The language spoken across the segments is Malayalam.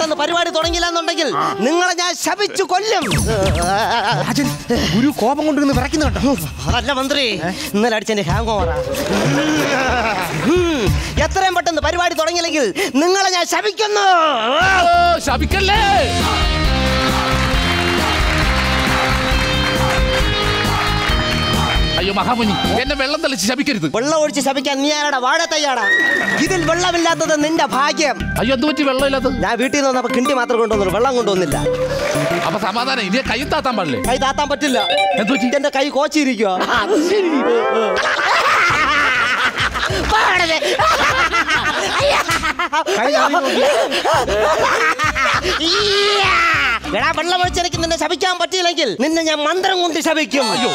പെട്ടെന്ന് പരിപാടി തുടങ്ങിയില്ല എന്നുണ്ടെങ്കിൽ നിങ്ങളെ ഞാൻ ശപിച്ചു കൊല്ലും രാജൻ ഗുരു കോപം കൊണ്ടിരുന്ന് വിറയ്ക്കുന്നു കേട്ടോ അതല്ല മന്ത്രി ഇന്നലെ അടിച്ചെന്റെ ഹാങ് ഓവറാ എത്രയും പെട്ടെന്ന് പരിപാടി തുടങ്ങിയില്ലെങ്കിൽ നിങ്ങളെ ഞാൻ ശപിക്കുന്നു ഓ, ശപിക്കല്ലേ അയ്യോ മഹാമുനി എന്നെ വെള്ളം തെളിച്ച് ശപിക്കരുത് വെള്ളം ഒഴിച്ച് ശപിക്കാൻ നീ ആരാടാ വാഴ തയ്യാടാ ഇതിൽ വെള്ളമില്ലാത്തത് നിന്റെ ഭാഗ്യം അയ്യോ എന്ത് പറ്റി വെള്ളമില്ലാത്തത് ഞാൻ വീട്ടിൽ നിന്ന് വന്നപ്പോ കിണ്ടി മാത്രം കൊണ്ടുവന്നു വെള്ളം കൊണ്ടുവന്നില്ല അപ്പൊ സമാധാനം ഇനി കൈ താത്താൻ പാടില്ലേ കൈ താത്താൻ പറ്റില്ല എന്ത് പറ്റി എന്റെ കൈ കോച്ചിരിക്കുക എടാ വെള്ളം ഒഴിച്ചെനിക്ക് നിന്നെ ശപിക്കാൻ പറ്റിയില്ലെങ്കിൽ നിന്നെ ഞാൻ മന്ത്രം കൊണ്ട് ശപിക്കും അയ്യോ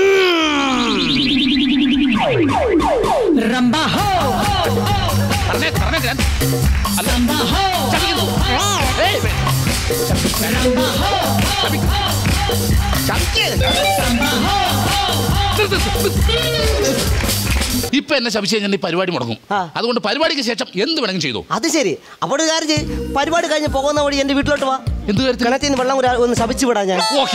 പറഞ്ഞേ പറഞ്ഞേ ഞാൻ അല്ല ശപിക്കുന്നു ഏയ്, വേ- ശപി- ശപിക്ക്. നിർത്ത്, നിർത്ത്. ഇപ്പൊ എന്നെ ശപിച്ചു കഴിഞ്ഞാൽ ഈ പരിപാടി മുടങ്ങും ആ. അതുകൊണ്ട് പരിപാടിക്ക് ശേഷം എന്ത് വേണമെങ്കിലും ചെയ്തു അത് ശരി അപ്പോൾ ഒരു കാര്യം ചെയ്യ് പരിപാടി കഴിഞ്ഞ് പോകുന്ന വഴി എന്റെ വീട്ടിലോട്ട് വാ എന്ത് കാര്യത്തിൽ കിണറ്റിൽ നിന്ന് വെള്ളം ഒരു- ഒന്ന് ശപിച്ചു വിടാ ഞാൻ ഓക്കെ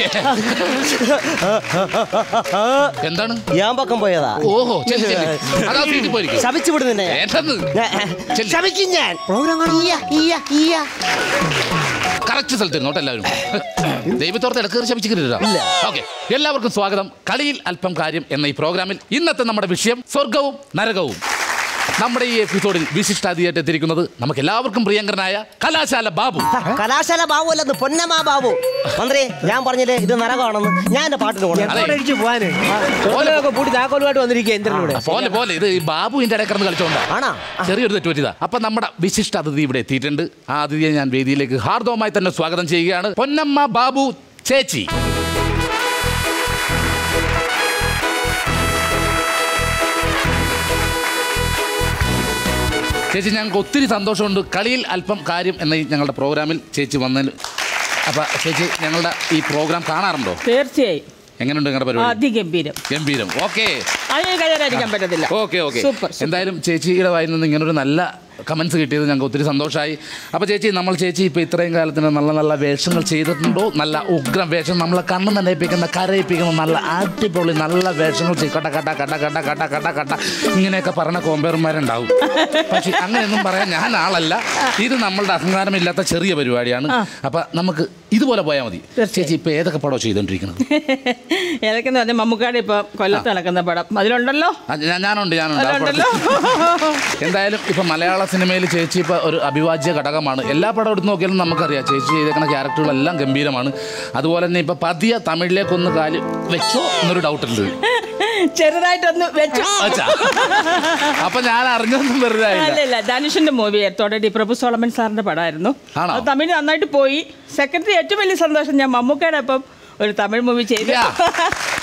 എന്താണ് ഞാൻ പക്കം പോയതാ ഓഹോ ചെല്ലു ചെല്ലു അതാ വീട്ടിൽ പോയിരിക്കും ശപിച്ചു വിടും നിന്നെ വേണ്ടെന്ന് ചെല്ല്. ശപിക്കും ഞാൻ ഈയ, ഈയ, ഈയ. കറക്റ്റ് സ്ഥലത്ത് ഇരുന്നോട്ടെ എല്ലാവരും ദൈവത്തോർത്ത് ഇടക്കേറി ശപിച്ചിട്ടില്ല ഇല്ല. ഓക്കെ എല്ലാവർക്കും സ്വാഗതം കളിയിൽ അല്പം കാര്യം എന്ന ഈ പ്രോഗ്രാമിൽ ഇന്നത്തെ നമ്മുടെ വിഷയം സ്വർഗവും നരകവും നമ്മുടെ ഈ എപ്പിസോഡിൽ വിശിഷ്ടാതിയായിട്ട് എത്തിയിരിക്കുന്നത് നമുക്ക് എല്ലാവർക്കും പ്രിയങ്കരനായ കലാശാല ബാബു കലാശാല ബാബു അല്ലെന്ന് പൊന്നമ്മ ബാബു മന്ത്രി ഞാൻ പറഞ്ഞില്ലേ ഇത് നരകമാണെന്ന് ഞാൻ എന്റെ പാട്ടിന് പോകണം അതെ. എങ്ങോട്ട് അടിച്ചു പോവാന് ഓലൊക്കെ പൂട്ടി താക്കോലുമായിട്ട് വന്നിരിക്കുക എന്തിനൂടെ പോലെ പോലെ ഇത് ഈ ബാബുവിന്റെ ഇടയിൽ കിടന്ന് കളിച്ചോണ്ടാ ആണോ ചെറിയൊരു തെറ്റ് പറ്റിയതാ അപ്പൊ നമ്മുടെ വിശിഷ്ട അതിഥി ഇവിടെ എത്തിയിട്ടുണ്ട് ആ അതിഥിയെ ഞാൻ വേദിയിലേക്ക് ഹാർദവമായി തന്നെ സ്വാഗതം ചെയ്യുകയാണ് പൊന്നമ്മ ബാബു ചേച്ചി ചേച്ചി ഞങ്ങൾക്ക് ഒത്തിരി സന്തോഷമുണ്ട് കളിയിൽ അല്പം കാര്യം എന്ന ഈ ഞങ്ങളുടെ പ്രോഗ്രാമിൽ ചേച്ചി വന്നതിൽ അപ്പൊ ചേച്ചി ഞങ്ങളുടെ ഈ പ്രോഗ്രാം കാണാറുണ്ടോ തീർച്ചയായും എങ്ങനെയുണ്ട് ഞങ്ങളുടെ പരിപാടി അതിഗംഭീരം ഗംഭീരം ഓക്കെ അതിന് കഴിയാതിരിക്കാൻ പറ്റത്തില്ല ഓക്കെ ഓക്കെ സൂപ്പർ സൂപ്പർ. എന്തായാലും ചേച്ചിയുടെ വായിൽ നിന്ന് ഇങ്ങനൊരു നല്ല കമൻസ് കിട്ടിയത് ഞങ്ങൾക്ക് ഒത്തിരി സന്തോഷമായി അപ്പോൾ ചേച്ചി നമ്മൾ ചേച്ചി ഇപ്പോൾ ഇത്രയും കാലത്തിന് നല്ല നല്ല വേഷങ്ങൾ ചെയ്തിട്ടുണ്ടോ നല്ല ഉഗ്രം വേഷം നമ്മളെ കണ്ണ് നനയിപ്പിക്കുന്ന കരയിപ്പിക്കുന്ന നല്ല അടിപൊളി നല്ല വേഷങ്ങൾ ചെയ്യും കട്ട കട്ട കട്ട കട്ട കട്ട കട്ട കട്ട ഇങ്ങനെയൊക്കെ പറഞ്ഞ കോമ്പയർമാരുണ്ടാവും പക്ഷെ അങ്ങനെയൊന്നും പറയാൻ ഞാൻ ആളല്ല ഇത് നമ്മളുടെ അഹങ്കാരമില്ലാത്ത ചെറിയ പരിപാടിയാണ് അപ്പം നമുക്ക് ഇതുപോലെ പോയാൽ മതി ചേച്ചി ഇപ്പോൾ ഏതൊക്കെ പടം ചെയ്തുകൊണ്ടിരിക്കുന്നത് ഏതൊക്കെന്ന് പറഞ്ഞാൽ മമ്മൂക്കാട് ഇപ്പൊ കൊല്ലത്ത് നടക്കുന്ന പടം അതിലുണ്ടല്ലോ ആ, ഞാൻ- ഞാനുണ്ട് ഞാനുണ്ട് ആ അതിലുണ്ടല്ലോ പടത്തിൽ. എന്തായാലും ഇപ്പൊ മലയാള സിനിമയിൽ ചേച്ചി ഇപ്പൊ ഒരു അഭിവാജ്യ ഘടകമാണ് എല്ലാ പടം എടുത്ത് നോക്കിയാലും നമുക്കറിയാം ചേച്ചി ചെയ്തേക്കുന്ന ക്യാരക്ടറുകളെല്ലാം ഗംഭീരമാണ് അതുപോലെ തന്നെ ഇപ്പൊ പതിയ തമിഴിലേക്കൊന്ന് കാല് വെച്ചോ എന്നൊരു ഡൗട്ട് ഉണ്ട് ചെറുതായിട്ടൊന്ന് വെച്ചു അച്ഛാ. അപ്പൊ ഞാൻ അറിഞ്ഞൊന്നും വെറുതെ ആയില്ല. അല്ല ഇല്ല ധനുഷിന്റെ മൂവി തോടടി പ്രഭു സോളമൻ സാറിന്റെ പടമായിരുന്നു ആണോ? അത് തമിഴ് നന്നായിട്ട് പോയി സെക്രട്ടറി ഏറ്റവും വലിയ സന്തോഷം ഞാൻ മമ്മൂക്കയുടെ ഒപ്പം ഒരു തമിഴ് മൂവി ചെയ്തു യാ.